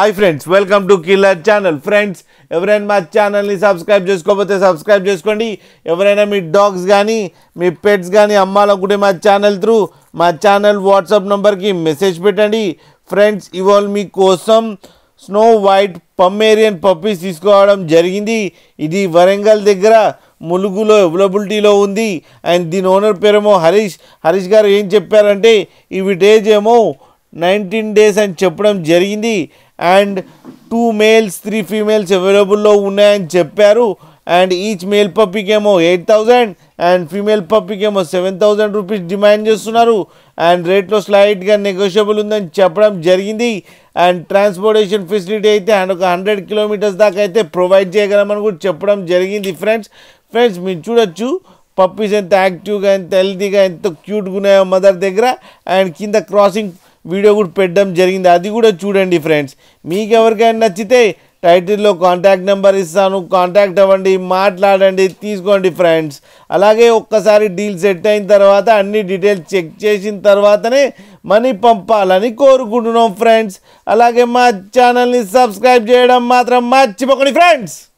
hi friends welcome to killer channel friends ఎవరైనా మా ఛానల్ని సబ్స్క్రైబ్ చేసుకోకపోతే సబ్స్క్రైబ్ చేసుకోండి ఎవరైనా మీ డాగ్స్ కానీ మీ పెట్స్ కానీ అమ్మాలనుకుంటే మా ఛానల్ త్రూ మా ఛానల్ వాట్సాప్ నెంబర్కి మెసేజ్ పెట్టండి ఫ్రెండ్స్ ఇవాళ మీకోసం స్నో వైట్ పమ్మేరియన్ పప్పీస్ తీసుకోవడం జరిగింది ఇది వరంగల్ దగ్గర ములుగులో అవైలబిలిటీలో ఉంది అండ్ దీని ఓనర్ పేరేమో హరీష్ హరీష్ గారు ఏం చెప్పారంటే ఇవి డేజ్ ఏమో నైన్టీన్ డేస్ అని చెప్పడం జరిగింది and two males three females అవైలబుల్లో ఉన్నాయని చెప్పారు అండ్ ఈచ్ మేల్ పప్పీకి ఏమో ఎయిట్ థౌజండ్ అండ్ ఫీమేల్ పప్పీకి ఏమో సెవెన్ థౌజండ్ రూపీస్ డిమాండ్ చేస్తున్నారు అండ్ రేట్లో స్లైట్గా నెగోషియబుల్ ఉందని చెప్పడం జరిగింది అండ్ ట్రాన్స్పోర్టేషన్ ఫెసిలిటీ అయితే అండ్ ఒక హండ్రెడ్ కిలోమీటర్స్ దాకా అయితే ప్రొవైడ్ చేయగలమని కూడా చెప్పడం జరిగింది ఫ్రెండ్స్ ఫ్రెండ్స్ మీరు చూడొచ్చు పప్పీస్ ఎంత యాక్టివ్గా ఎంత హెల్తీగా ఎంత క్యూట్గా ఉన్నాయో మదర్ దగ్గర అండ్ కింద క్రాసింగ్ వీడియో కూడా పెట్టడం జరిగింది అది కూడా చూడండి ఫ్రెండ్స్ మీకు ఎవరికైనా నచ్చితే టైటిల్లో కాంటాక్ట్ నెంబర్ ఇస్తాను కాంటాక్ట్ అవ్వండి మాట్లాడండి తీసుకోండి ఫ్రెండ్స్ అలాగే ఒక్కసారి డీల్ సెట్ అయిన తర్వాత అన్ని డీటెయిల్స్ చెక్ చేసిన తర్వాతనే మనీ పంపాలని కోరుకుంటున్నాం ఫ్రెండ్స్ అలాగే మా ఛానల్ని సబ్స్క్రైబ్ చేయడం మాత్రం మర్చిపోకండి ఫ్రెండ్స్